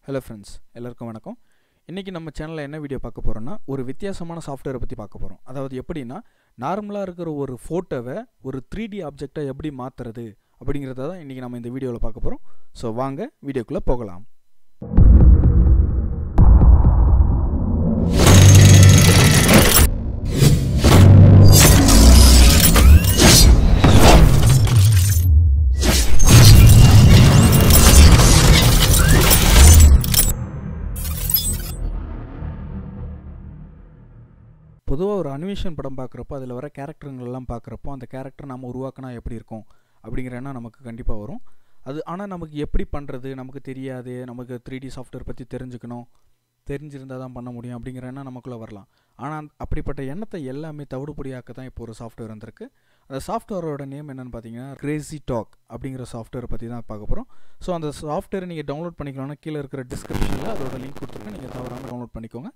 hello friends எல்லாருக்கும் வணக்கம் இன்றைக்கி நம்ம சேனலில் என்ன வீடியோ பார்க்க போகிறோன்னா ஒரு வித்தியாசமான சாஃப்ட்வேரை பற்றி பார்க்க போகிறோம் அதாவது எப்படின்னா நார்மலாக இருக்கிற ஒரு ஃபோட்டோவை ஒரு த்ரீ டி ஆப்ஜெக்டாக எப்படி மாற்றுறது அப்படிங்கிறத தான் இன்றைக்கி நம்ம இந்த வீடியோவில் பார்க்க போகிறோம் ஸோ வாங்க வீடியோக்குள்ளே போகலாம் பொதுவாக ஒரு அனிமேஷன் படம் பார்க்குறப்போ அதில் வர கேரக்டருங்களெல்லாம் பார்க்குறப்போ அந்த கேரக்டர் நம்ம உருவாக்கினா எப்படி இருக்கும் அப்படிங்கிற எண்ணம் நமக்கு கண்டிப்பாக வரும் அது ஆனால் நமக்கு எப்படி பண்ணுறது நமக்கு தெரியாது நமக்கு த்ரீ டி சாஃப்ட்வேர் பற்றி தெரிஞ்சுக்கணும் தெரிஞ்சிருந்தால் தான் பண்ண முடியும் அப்படிங்கிற எண்ணம் நமக்குள்ளே வரலாம் ஆனால் அப்படிப்பட்ட எண்ணத்தை எல்லாமே தவிடுபடியாக்க தான் இப்போ ஒரு சாஃப்ட்வேர் வந்திருக்கு அந்த சாஃப்ட்வேரோட நேம் என்னென்னு பார்த்தீங்கன்னா கிரேசி டாக் அப்படிங்கிற சாஃப்ட்வேர் பற்றி தான் பார்க்க போகிறோம் ஸோ அந்த சாஃப்ட்வேர் நீங்கள் டவுன்லோட் பண்ணிக்கலாம்னா கீழே இருக்கிற டிஸ்கிரிப்ஷனில் அதோட லிங்க் கொடுத்துருக்கேன் நீங்கள் தவறாமல் டவுன்லோட் பண்ணிக்கோங்க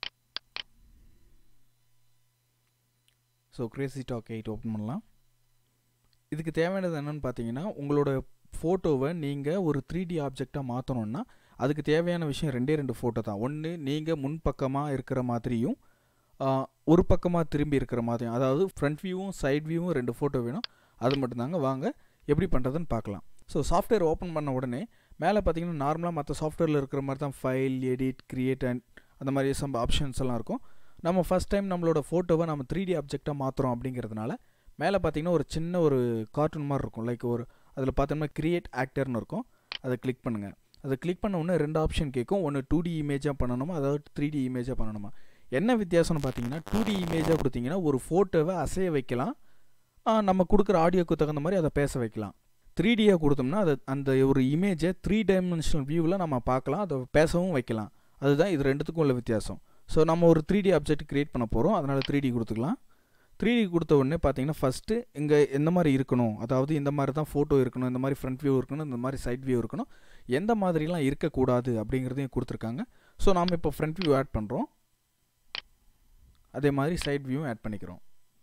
so CrazyTalk eight open பண்ணலாம் இதுக்கு தேவையானது என்னென்னு பார்த்தீங்கன்னா உங்களோட ஃபோட்டோவை நீங்கள் ஒரு த்ரீ டி ஆப்ஜெக்டாக மாற்றணுன்னா அதுக்கு தேவையான விஷயம் ரெண்டே ரெண்டு ஃபோட்டோ தான் ஒன்று நீங்கள் முன்பக்கமாக இருக்கிற மாதிரியும் ஒரு பக்கமாக திரும்பி இருக்கிற மாதிரியும் அதாவது ஃப்ரண்ட் வியூவும் சைட் வியூவும் ரெண்டு ஃபோட்டோ வேணும் அது மட்டும்தாங்க வாங்க எப்படி பண்ணுறதுன்னு பார்க்கலாம் ஸோ சாஃப்ட்வேர் ஓப்பன் பண்ண உடனே மேலே பார்த்தீங்கன்னா நார்மலாக மற்ற சாஃப்ட்வேரில் இருக்கிற மாதிரி தான் ஃபைல் எடிட் கிரியேட் அண்ட் அந்த மாதிரி சம் ஆப்ஷன்ஸ் எல்லாம் இருக்கும் நம்ம ஃபஸ்ட் டைம் நம்மளோட ஃபோட்டோவை நம்ம த்ரீ டி ஆப்ஜெக்டாக மாற்றுறோம் அப்படிங்கிறதுனால மேலே பார்த்தீங்கன்னா ஒரு சின்ன ஒரு கார்ட்டூன் மாதிரி இருக்கும் லைக் ஒரு அதில் பார்த்தோம்னா கிரியேட் ஆக்டர்னு இருக்கும் அதை கிளிக் பண்ணுங்கள் அதை கிளிக் பண்ண உடனே ரெண்டு ஆப்ஷன் கேட்கும் ஒன்று டூ டி இமேஜாக பண்ணணுமா அதாவது த்ரீ டி இமேஜாக பண்ணணுமா என்ன வித்தியாசம்னு பார்த்தீங்கன்னா டூ டி இமேஜாக கொடுத்தீங்கன்னா ஒரு ஃபோட்டோவை அசைய வைக்கலாம் நம்ம கொடுக்குற ஆடியோக்கு தகுந்த மாதிரி அதை பேச வைக்கலாம் த்ரீ டியாக கொடுத்தோம்னா அது அந்த ஒரு இமேஜை த்ரீ டைமென்ஷனல் வியூவில் நம்ம பார்க்கலாம் அதை பேசவும் வைக்கலாம் அதுதான் இது ரெண்டுத்துக்கும் உள்ள வித்தியாசம் ஸோ நம்ம ஒரு த்ரீ டி ஆப்ஜெக்ட் க்ரியேட் பண்ண போகிறோம் அதனால் த்ரீ டி கொடுத்துக்கலாம் த்ரீ டி கொடுத்த உடனே பார்த்தீங்கன்னா ஃபஸ்ட்டு இங்கே எந்த மாதிரி இருக்கணும் அதாவது இந்த மாதிரி தான் ஃபோட்டோ இருக்கணும் இந்த மாதிரி ஃப்ரண்ட் வியூ இருக்கணும் இந்த மாதிரி சைட் வியூ இருக்கணும் எந்த மாதிரிலாம் இருக்கக்கூடாது அப்படிங்கிறதையும் கொடுத்துருக்காங்க ஸோ நாம் இப்போ ஃப்ரண்ட் வியூ ஆட் பண்ணுறோம் அதே மாதிரி சைட் வியூவும் ஆட் பண்ணிக்கிறோம்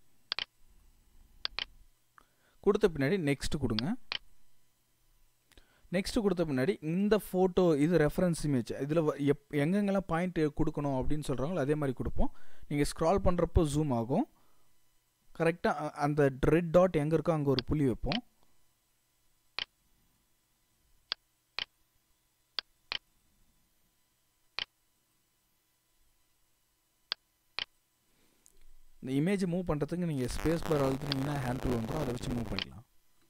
கொடுத்த பின்னாடி நெக்ஸ்ட் கொடுங்க நெக்ஸ்ட்டு கொடுத்த பின்னாடி இந்த ஃபோட்டோ இது ரெஃபரன்ஸ் இமேஜ் இதில் எப் எங்கெங்கெல்லாம் பாயிண்ட் கொடுக்கணும் அப்படின்னு சொல்கிறாங்களோ அதே மாதிரி கொடுப்போம் நீங்கள் ஸ்க்ரால் பண்ணுறப்போ ஜூம் ஆகும் கரெக்டாக அந்த ரெட் டாட் எங்கே இருக்கோ அங்கே ஒரு புள்ளி வைப்போம் இந்த இமேஜ் மூவ் பண்ணுறதுக்கு நீங்கள் ஸ்பேஸ் பார் அழுத்துனீங்கன்னா ஹேண்ட் டூல் வந்துடும் அதை வச்சு மூவ் பண்ணிக்கலாம்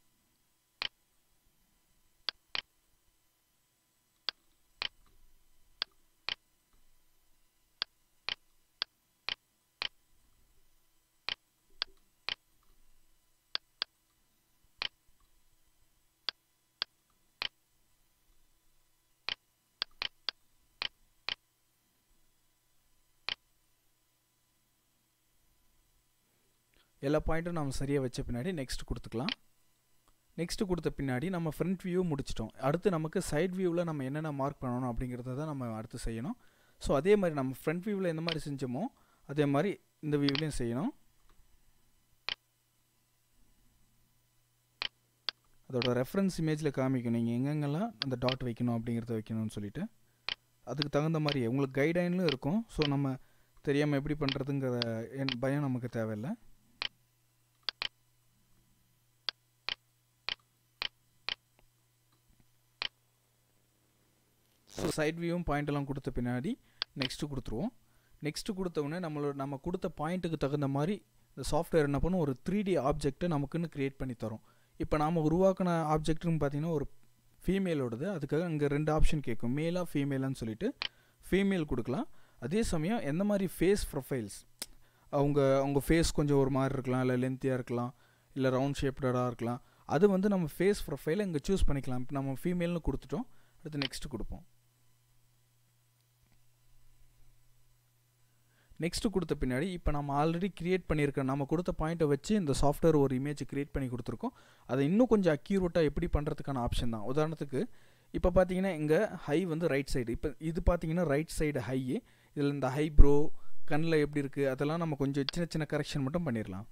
எல்லா பாயிண்ட்டும் நம்ம சரியாக வச்ச பின்னாடி நெக்ஸ்ட் கொடுத்துக்கலாம் நெக்ஸ்ட்டு கொடுத்த பின்னாடி நம்ம ஃப்ரண்ட் வியூ முடிச்சிட்டோம் அடுத்து நமக்கு சைட் வியூவில் நம்ம என்னென்ன மார்க் பண்ணணும் அப்படிங்கிறத தான் நம்ம அடுத்து செய்யணும் ஸோ அதே மாதிரி நம்ம ஃப்ரண்ட் வியூவில் எந்த மாதிரி செஞ்சோமோ அதே மாதிரி இந்த வியூவிலையும் செய்யணும் அதோட ரெஃபரன்ஸ் இமேஜில் காமிக்கும் நீங்கள் எங்கெங்கெல்லாம் அந்த டாட் வைக்கணும் அப்படிங்கிறத வைக்கணும்னு சொல்லிட்டு அதுக்கு தகுந்த மாதிரி உங்களுக்கு கைட்லைன்லும் இருக்கும் ஸோ நம்ம தெரியாமல் எப்படி பண்ணுறதுங்கிற என் பயம் நமக்கு தேவையில்லை ஸோ சைட் வியூவும் பாயிண்டெல்லாம் கொடுத்த பின்னாடி நெக்ஸ்ட்டு கொடுத்துருவோம் நெக்ஸ்ட்டு கொடுத்தவுடனே நம்மளோட நம்ம கொடுத்த பாயிண்ட்டுக்கு தகுந்த மாதிரி இந்த சாஃப்ட்வேர் என்ன பண்ணும் ஒரு த்ரீ டி ஆப்ஜெக்ட்டை நமக்குன்னு க்ரியேட் பண்ணி தரும் இப்போ நாம் உருவாக்கின ஆப்ஜெக்ட்னு பார்த்தீங்கன்னா ஒரு ஃபீமேலோடது அதுக்காக இங்கே ரெண்டு ஆப்ஷன் கேட்கும் மேலாக ஃபீமேலான்னு சொல்லிட்டு ஃபீமேல் கொடுக்கலாம் அதே சமயம் எந்த மாதிரி ஃபேஸ் ப்ரொஃபைல்ஸ் அவங்க அவங்க ஃபேஸ் கொஞ்சம் ஒரு மாதிரி இருக்கலாம் இல்லை லென்த்தியாக இருக்கலாம் இல்லை ரவுண்ட் ஷேப்டடாக இருக்கலாம் அது வந்து நம்ம ஃபேஸ் ப்ரொஃபைலை இங்கே சூஸ் பண்ணிக்கலாம் இப்போ நம்ம ஃபீமேல்னு கொடுத்துட்டோம் அடுத்து நெக்ஸ்ட்டு கொடுப்போம் நெக்ஸ்ட்டு கொடுத்த பின்னாடி இப்போ நம்ம ஆல்ரெடி க்ரியேட் பண்ணியிருக்க நம்ம கொடுத்த பாயிண்ட்டை வச்சு இந்த சாஃப்ட்வேர் ஒரு இமேஜ் க்ரியேட் பண்ணி கொடுத்துருக்கோம் அதை இன்னும் கொஞ்சம் அக்யூரேட்டாக எப்படி பண்ணுறதுக்கான ஆப்ஷன் தான் உதாரணத்துக்கு இப்போ பார்த்தீங்கன்னா இங்கே ஹை வந்து ரைட் சைடு இப்போ இது பார்த்தீங்கன்னா ரைட் சைடு ஹை இதில் இந்த ஹை ப்ரோ கண்ணில் எப்படி இருக்குது அதெல்லாம் நம்ம கொஞ்சம் சின்ன சின்ன கரெக்ஷன் மட்டும் பண்ணிடலாம்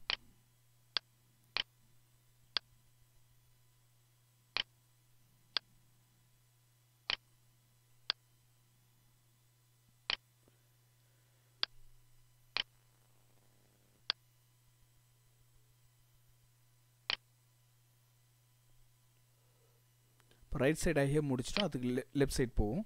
ரைட் சைடு ஐஹே முடிச்சிட்டோம் அதுக்கு லெஃப்ட் சைடு போவோம்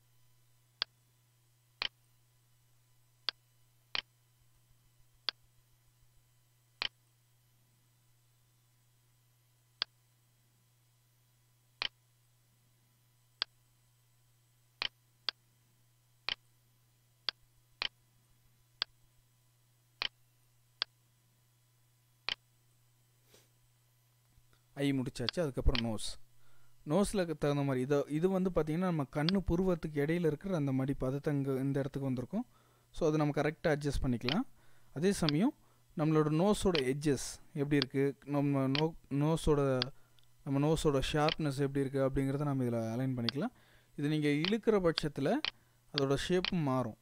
ஐ முடிச்சாச்சு அதுக்கப்புறம் நோஸ் நோஸில் தகுந்த மாதிரி இதை இது வந்து பார்த்திங்கன்னா நம்ம கண் புருவத்துக்கு இடையில இருக்கிற அந்த மடிப்பு அது தங்க இந்த இடத்துக்கு வந்திருக்கும் ஸோ அதை நம்ம கரெக்டாக அட்ஜஸ்ட் பண்ணிக்கலாம் அதே சமயம் நம்மளோட நோஸோட எட்ஜஸ் எப்படி இருக்குது நம்ம நோ நோஸோட நம்ம நோஸோட ஷார்ப்னஸ் எப்படி இருக்குது அப்படிங்கிறத நம்ம இதில் அலைன் பண்ணிக்கலாம் இது நீங்கள் இழுக்கிற பட்சத்தில் அதோட ஷேப்பும் மாறும்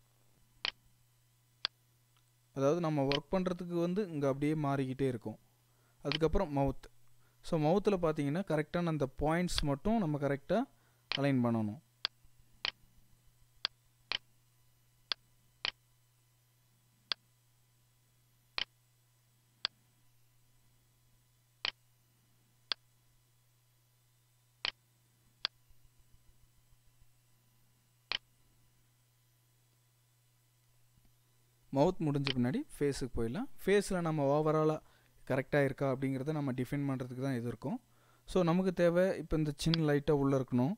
அதாவது நம்ம ஒர்க் பண்ணுறதுக்கு வந்து இங்கே அப்படியே மாறிக்கிட்டே இருக்கும் அதுக்கப்புறம் மவுத் ஸோ மவுத்தில் பார்த்தீங்கன்னா கரெக்டான அந்த பாயிண்ட்ஸ் மட்டும் நம்ம கரெக்டாக அலைன் பண்ணணும் மவுத் முடிஞ்ச பின்னாடி ஃபேஸுக்கு போயிடலாம் ஃபேஸில் நம்ம ஓவராலாக கரெக்டாக இருக்கா அப்படிங்கிறத நம்ம டிஃபைன் பண்ணுறதுக்கு தான் இது இருக்கும் ஸோ நமக்கு தேவை இப்போ இந்த சின்ன லைட்டாக உள்ளே இருக்கணும்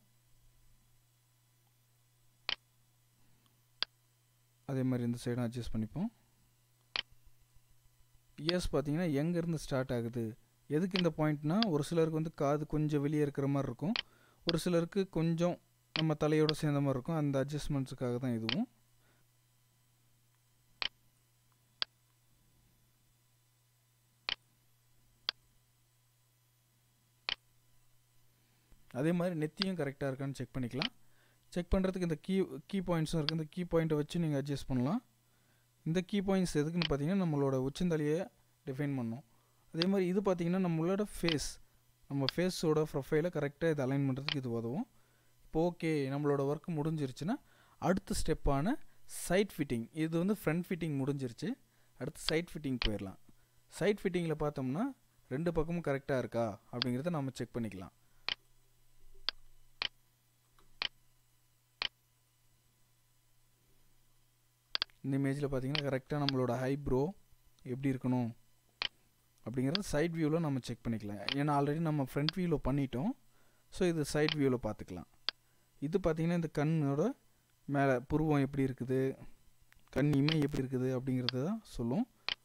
அதே மாதிரி இந்த சைடும் அட்ஜஸ்ட் பண்ணிப்போம் இயர்ஸ் பார்த்தீங்கன்னா எங்கேருந்து ஸ்டார்ட் ஆகுது எதுக்கு இந்த பாயிண்ட்னா ஒரு சிலருக்கு வந்து காது கொஞ்சம் வெளியே இருக்கிற மாதிரி இருக்கும் ஒரு சிலருக்கு கொஞ்சம் நம்ம தலையோட சேர்ந்த மாதிரி இருக்கும் அந்த அட்ஜஸ்ட்மெண்ட்ஸுக்காக தான் இதுவும் அதே மாதிரி நெத்தியும் கரெக்டாக இருக்கான்னு செக் பண்ணிக்கலாம் செக் பண்ணுறதுக்கு இந்த கீ கீ பாயிண்ட்ஸும் இருக்குது இந்த கீ பாயிண்ட்டை வச்சு நீங்கள் அட்ஜஸ்ட் பண்ணலாம் இந்த கீ பாயிண்ட்ஸ் எதுக்குன்னு பார்த்தீங்கன்னா நம்மளோட உச்சந்தலையை டிஃபைன் பண்ணும் அதே மாதிரி இது பார்த்தீங்கன்னா நம்மளோட ஃபேஸ் நம்ம ஃபேஸோட ப்ரொஃபைலை கரெக்டாக இது அலைன் பண்ணுறதுக்கு இது உதவும் இப்போ ஓகே நம்மளோட ஒர்க் முடிஞ்சிருச்சுன்னா அடுத்த ஸ்டெப்பான சைட் ஃபிட்டிங் இது வந்து ஃப்ரண்ட் ஃபிட்டிங் முடிஞ்சிருச்சு அடுத்து சைட் ஃபிட்டிங் போயிடலாம் சைட் ஃபிட்டிங்கில் பார்த்தோம்னா ரெண்டு பக்கமும் கரெக்டாக இருக்கா அப்படிங்கிறத நம்ம செக் பண்ணிக்கலாம் இந்த இமேஜில் பார்த்தீங்கன்னா கரெக்டாக நம்மளோட ஹைப்ரோ எப்படி இருக்கணும் அப்படிங்கிறத சைட் வியூவில் நம்ம செக் பண்ணிக்கலாம் ஏன்னா ஆல்ரெடி நம்ம ஃப்ரண்ட் வியூவில் பண்ணிட்டோம் ஸோ இது சைட் வியூவில் பார்த்துக்கலாம் இது பார்த்திங்கன்னா இந்த கண்ணோட மேலே புருவம் எப்படி இருக்குது கண் இமை எப்படி இருக்குது அப்படிங்கிறத தான் சொல்லும்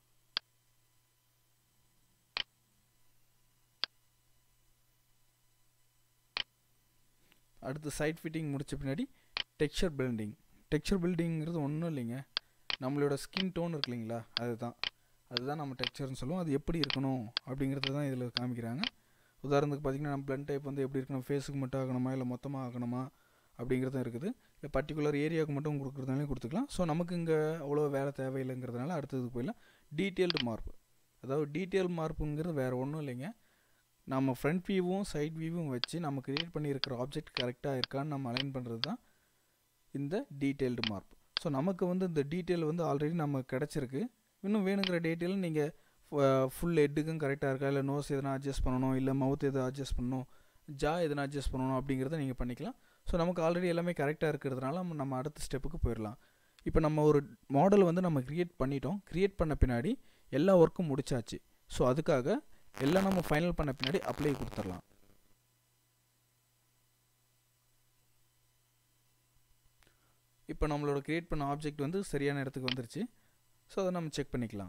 அடுத்து சைட் ஃபிட்டிங் முடித்த பின்னாடி டெக்ஸ்சர் பில்டிங் டெக்ஸ்சர் பில்டிங்கிறது ஒன்றும் இல்லைங்க நம்மளோட ஸ்கின் டோன் இருக்கு இல்லைங்களா அதுதான் அதுதான் நம்ம டெக்ஸ்சர்னு சொல்லுவோம் அது எப்படி இருக்கணும் அப்படிங்கிறது தான் இதில் காமிக்கிறாங்க உதாரணத்துக்கு பார்த்திங்கன்னா நம்ம பிளண்ட் டைப் வந்து எப்படி இருக்கணும் ஃபேஸுக்கு மட்டும் ஆகணுமா இல்லை மொத்தமாக ஆகணுமா அப்படிங்கிறதும் இருக்குது இல்லை பர்டிகுலர் ஏரியாவுக்கு மட்டும் கொடுக்குறதுனாலே கொடுத்துக்கலாம் ஸோ நமக்கு இங்கே அவ்வளோ வேலை தேவையில்லைங்கிறதுனால அடுத்ததுக்கு போயிடலாம் டீட்டெயில்டு மார்ப் அதாவது டீட்டெயில் மார்ப்புங்கிறது வேறு ஒன்றும் இல்லைங்க நம்ம ஃப்ரண்ட் வியூவும் சைட் வியூவும் வச்சு நம்ம க்ரியேட் பண்ணியிருக்கிற ஆப்ஜெக்ட் கரெக்டாக இருக்கான்னு நம்ம அலைன் பண்ணுறது தான் இந்த டீட்டெயில்டு மார்ப் ஸோ நமக்கு வந்து இந்த டீட்டெயில் வந்து ஆல்ரெடி நமக்கு கிடச்சிருக்கு இன்னும் வேணுங்கிற டீட்டெயில் நீங்கள் ஃபுல் ஹெட்டுக்கும் கரெக்டாக இருக்கா இல்லை நோஸ் எதனா அட்ஜஸ்ட் பண்ணணும் இல்லை மவுத் எதை அட்ஜஸ்ட் பண்ணணும் ஜா எதனா அட்ஜஸ்ட் பண்ணணும் அப்படிங்கிறத நீங்கள் பண்ணிக்கலாம் ஸோ நமக்கு ஆல்ரெடி எல்லாமே கரெக்டாக இருக்கிறதுனால நம்ம அடுத்த ஸ்டெப்புக்கு போயிடலாம் இப்போ நம்ம ஒரு மாடல் வந்து நம்ம க்ரியேட் பண்ணிட்டோம் க்ரியேட் பண்ண பின்னாடி எல்லா ஒர்க்கும் முடிச்சாச்சு ஸோ அதுக்காக எல்லாம் நம்ம ஃபைனல் பண்ண பின்னாடி அப்ளை கொடுத்துடலாம் இப்போ நம்மளோட க்ரியேட் பண்ண ஆப்ஜெக்ட் வந்து சரியான இடத்துக்கு வந்துருச்சு ஸோ அதை நம்ம செக் பண்ணிக்கலாம்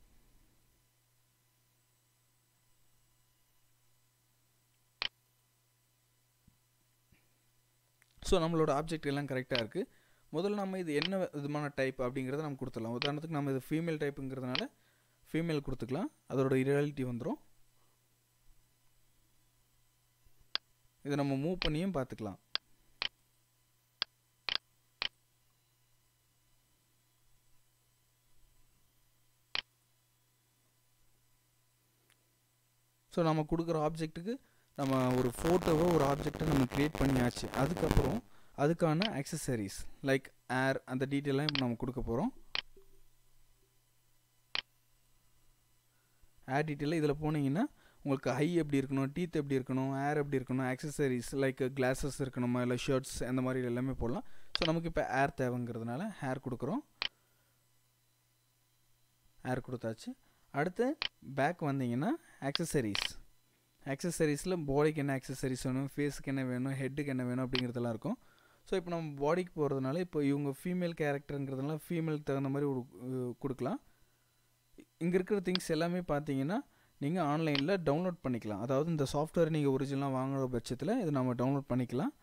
ஸோ நம்மளோட ஆப்ஜெக்ட் எல்லாம் கரெக்டாக இருக்குது முதல்ல நம்ம இது என்ன விதமான டைப் அப்படிங்கிறத நம்ம கொடுத்துடலாம் உதாரணத்துக்கு நம்ம இது ஃபீமேல் டைப்புங்கிறதுனால ஃபீமேல் கொடுத்துக்கலாம் அதோட ரியாலிட்டி வந்துடும் இதை நம்ம மூவ் பண்ணியும் பார்த்துக்கலாம் ஸோ நம்ம கொடுக்குற ஆப்ஜெக்ட்டுக்கு நம்ம ஒரு ஃபோட்டோவோ ஒரு ஆப்ஜெக்டை நம்ம க்ரியேட் பண்ணியாச்சு அதுக்கப்புறம் அதுக்கான அக்சசரிஸ் லைக் ஏர் அந்த டீட்டெயிலாம் இப்போ நம்ம கொடுக்க போகிறோம் ஏர் டீட்டெயிலில் இதில் போனீங்கன்னா உங்களுக்கு ஹை எப்படி இருக்கணும் டீத் எப்படி இருக்கணும் ஏர் எப்படி இருக்கணும் ஆக்சசரிஸ் லைக் கிளாஸஸ் இருக்கணுமா இல்லை ஷர்ட்ஸ் அந்த மாதிரி எல்லாமே போடலாம் ஸோ நமக்கு இப்போ ஏர் தேவைங்கிறதுனால ஹேர் கொடுக்குறோம் ஏர் கொடுத்தாச்சு அடுத்து பேக் வந்தீங்கன்னா ஆக்சசரிஸ் ஆக்சசரிஸில் பாடிக்கு என்ன ஆக்சசரிஸ் வேணும் ஃபேஸுக்கு என்ன வேணும் ஹெட்டுக்கு என்ன வேணும் அப்படிங்கிறதெல்லாம் இருக்கும் ஸோ இப்போ நம்ம பாடிக்கு போகிறதுனால இப்போ இவங்க ஃபீமேல் கேரக்டருங்கிறதுனால ஃபீமேலுக்கு தகுந்த மாதிரி ஒரு கொடுக்கலாம் இங்கே இருக்கிற திங்ஸ் எல்லாமே பார்த்தீங்கன்னா நீங்கள் ஆன்லைனில் டவுன்லோட் பண்ணிக்கலாம் அதாவது இந்த சாஃப்ட்வேர் நீங்கள் ஒரிஜினலாக வாங்குற பட்சத்தில் இது நம்ம டவுன்லோட் பண்ணிக்கலாம்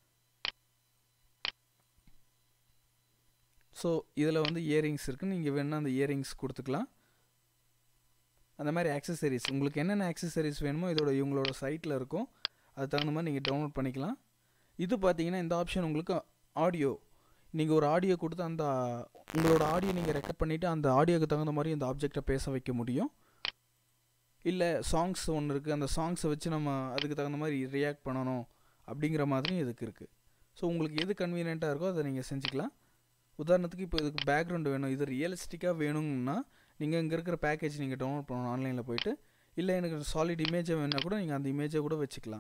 ஸோ இதில் வந்து இயரிங்ஸ் இருக்குது நீங்கள் வேணால் அந்த இயரிங்ஸ் கொடுத்துக்கலாம் அந்த மாதிரி ஆக்சசரிஸ் உங்களுக்கு என்னென்ன ஆக்சசரிஸ் வேணுமோ இதோட இவங்களோட சைட்டில் இருக்கும் அது தகுந்த மாதிரி நீங்கள் டவுன்லோட் பண்ணிக்கலாம் இது பார்த்தீங்கன்னா இந்த ஆப்ஷன் உங்களுக்கு ஆடியோ நீங்கள் ஒரு ஆடியோ கொடுத்து அந்த உங்களோட ஆடியோ நீங்கள் ரெக்கார்ட் பண்ணிவிட்டு அந்த ஆடியோக்கு தகுந்த மாதிரி இந்த ஆப்ஜெக்டை பேச வைக்க முடியும் இல்லை சாங்ஸ் ஒன்று இருக்குது அந்த சாங்ஸை வச்சு நம்ம அதுக்கு தகுந்த மாதிரி ரியாக்ட் பண்ணணும் அப்படிங்கிற மாதிரியும் இதுக்கு இருக்குது ஸோ உங்களுக்கு எது கன்வீனியண்ட்டாக இருக்கோ அதை நீங்கள் செஞ்சுக்கலாம் உதாரணத்துக்கு இப்போ இதுக்கு பேக்ரவுண்டு வேணும் இது ரியலிஸ்டிக்காக வேணும்னா நீங்கள் இங்கே இருக்கிற பேக்கேஜ் நீங்கள் டவுன்லோட் பண்ணணும் ஆன்லைனில் போயிட்டு இல்லை எனக்கு சாலிட் இமேஜை வேணால் கூட நீங்கள் அந்த இமேஜை கூட வச்சுக்கலாம்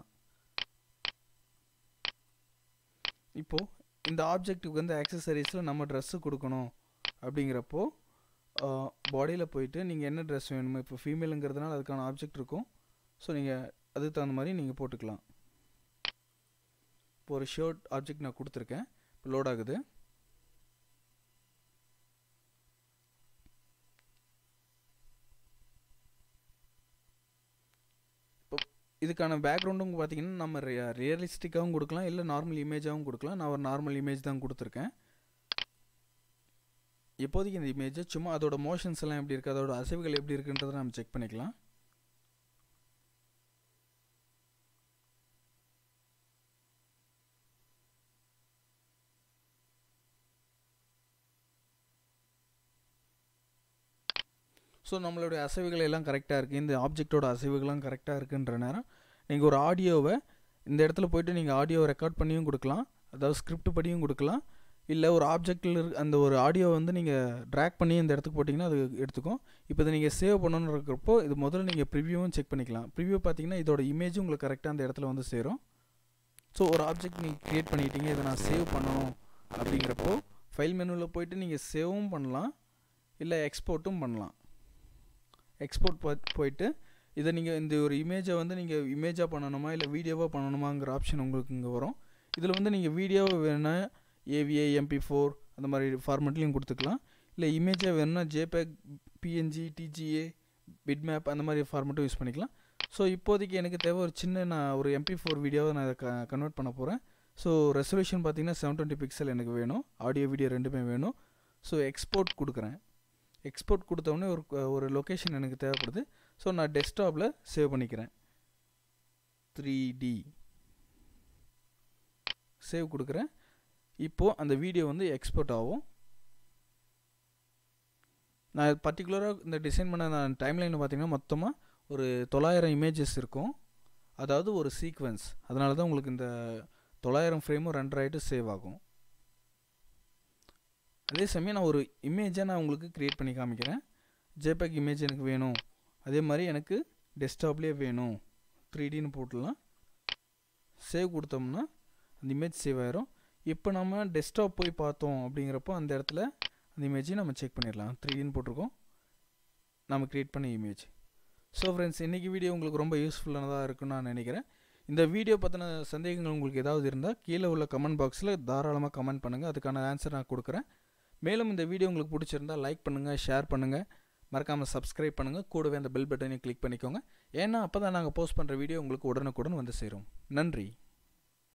இப்போது இந்த ஆப்ஜெக்ட்டுக்கு வந்து ஆக்சசரிஸில் நம்ம ட்ரெஸ்ஸு கொடுக்கணும் அப்படிங்கிறப்போ பாடியில் போயிட்டு நீங்கள் என்ன ட்ரெஸ் வேணுமோ இப்போ ஃபீமேலுங்கிறதுனால அதுக்கான ஆப்ஜெக்ட் இருக்கும் ஸோ நீங்கள் அதுக்கு தகுந்த மாதிரி நீங்கள் போட்டுக்கலாம் இப்போ ஒரு ஷர்ட் ஆப்ஜெக்ட் நான் கொடுத்துருக்கேன் இப்போ லோட் ஆகுது இப்போ இதுக்கான பேக்ரவுண்டும் பார்த்தீங்கன்னா நம்ம ரியலிஸ்டிக்காகவும் கொடுக்கலாம் இல்லை நார்மல் இமேஜாகவும் கொடுக்கலாம் நான் ஒரு நார்மல் இமேஜ் தான் கொடுத்துருக்கேன் இப்போதைக்கு இந்த இமேஜை சும்மா அதோட மோஷன்ஸ் எல்லாம் எப்படி இருக்குது அதோட அசைவுகள் எப்படி இருக்குன்றதை நம்ம செக் பண்ணிக்கலாம் ஸோ நம்மளுடைய அசைவுகள் எல்லாம் கரெக்டாக இருக்குது இந்த ஆப்ஜெக்டோட அசைவுகள்லாம் கரெக்டாக இருக்குன்ற நேரம் நீங்கள் ஒரு ஆடியோவை இந்த இடத்துல போயிட்டு நீங்கள் ஆடியோவை ரெக்கார்ட் பண்ணியும் கொடுக்கலாம் அதாவது ஸ்கிரிப்ட் படியும் கொடுக்கலாம் இல்லை ஒரு ஆப்ஜெக்டில் அந்த ஒரு ஆடியோ வந்து நீங்கள் ட்ராக் பண்ணி இந்த இடத்துக்கு போட்டிங்கன்னா அது எடுத்துக்கும் இப்போ இதை நீங்கள் சேவ் பண்ணணுன்னு இருக்கிறப்போ இது முதல்ல நீங்கள் ப்ரிவியூவும் செக் பண்ணிக்கலாம் ப்ரிவியூ பார்த்தீங்கன்னா இதோட இமேஜும் உங்களுக்கு கரெக்டாக அந்த இடத்துல வந்து சேரும் ஸோ ஒரு ஆப்ஜெக்ட் நீங்கள் க்ரியேட் பண்ணிட்டீங்க இதை நான் சேவ் பண்ணணும் அப்படிங்கிறப்போ ஃபைல் மெனுவில் போயிட்டு நீங்கள் சேவும் பண்ணலாம் இல்லை எக்ஸ்போர்ட்டும் பண்ணலாம் எக்ஸ்போர்ட் போயிட்டு இதை நீங்கள் இந்த ஒரு இமேஜை வந்து நீங்கள் இமேஜாக பண்ணணுமா இல்லை வீடியோவாக பண்ணணுமாங்கிற ஆப்ஷன் உங்களுக்கு இங்கே வரும் இதில் வந்து நீங்கள் வீடியோவை வேணால் ஏவிஏ எம்பி ஃபோர் அந்த மாதிரி ஃபார்மெட்லேயும் கொடுத்துக்கலாம் இல்லை இமேஜாக வேணும்னா ஜேபேக் பிஎன்ஜி டிஜிஏ பிட்மேப் அந்த மாதிரி ஃபார்மெட்டும் யூஸ் பண்ணிக்கலாம் ஸோ இப்போதைக்கு எனக்கு தேவை ஒரு சின்ன நான் ஒரு எம்பி ஃபோர் வீடியோவை நான் க கன்வெர்ட் பண்ண போகிறேன் ஸோ ரெசல்யூஷன் பார்த்தீங்கன்னா செவன் டுவெண்ட்டி பிக்சல் எனக்கு வேணும் ஆடியோ வீடியோ ரெண்டுமே வேணும் ஸோ எக்ஸ்போர்ட் கொடுக்குறேன் எக்ஸ்போர்ட் கொடுத்தோடனே ஒரு ஒரு லொக்கேஷன் எனக்கு தேவைப்படுது ஸோ நான் டெஸ்க்டாப்பில் சேவ் பண்ணிக்கிறேன் த்ரீ டி சேவ் கொடுக்குறேன் இப்போது அந்த வீடியோ வந்து எக்ஸ்போர்ட் ஆகும் நான் பர்டிகுலராக இந்த டிசைன் பண்ண நான் டைம்லைனில் பார்த்தீங்கன்னா மொத்தமாக ஒரு தொள்ளாயிரம் இமேஜஸ் இருக்கும் அதாவது ஒரு சீக்வன்ஸ் அதனால தான் உங்களுக்கு இந்த தொள்ளாயிரம் ஃப்ரேமும் ரெண்டர் ஆகிட்டு சேவ் ஆகும் அதே சமயம் நான் ஒரு இமேஜை நான் உங்களுக்கு க்ரியேட் பண்ணி காமிக்கிறேன் ஜேபேக் இமேஜ் எனக்கு வேணும் அதே மாதிரி எனக்கு டெஸ்க்டாப்லேயே வேணும் த்ரீ டின்னு போட்டுடலாம் சேவ் கொடுத்தோம்னா அந்த இமேஜ் சேவ் ஆயிரும் இப்போ நம்ம டெஸ்க்டாப் போய் பார்த்தோம் அப்படிங்கிறப்போ அந்த இடத்துல அந்த இமேஜை நம்ம செக் பண்ணிடலாம் த்ரீ டின்னு போட்டிருக்கோம் நம்ம க்ரியேட் பண்ண இமேஜ் ஸோ ஃப்ரெண்ட்ஸ் இன்றைக்கி வீடியோ உங்களுக்கு ரொம்ப யூஸ்ஃபுல்லானதாக இருக்குன்னு நான் நினைக்கிறேன் இந்த வீடியோ பற்றின சந்தேகங்கள் உங்களுக்கு ஏதாவது இருந்தால் கீழே உள்ள கமெண்ட் பாக்ஸில் தாராளமாக கமெண்ட் பண்ணுங்கள் அதுக்கான ஆன்சர் நான் கொடுக்குறேன் மேலும் இந்த வீடியோ உங்களுக்கு பிடிச்சிருந்தால் லைக் பண்ணுங்கள் ஷேர் பண்ணுங்கள் மறக்காமல் சப்ஸ்கிரைப் பண்ணுங்கள் கூடவே அந்த பெல் பட்டனையும் கிளிக் பண்ணிக்கோங்க ஏன்னா அப்போ தான் நாங்கள் போஸ்ட் பண்ணுற வீடியோ உங்களுக்கு உடனுக்குடன் வந்து சேரும் நன்றி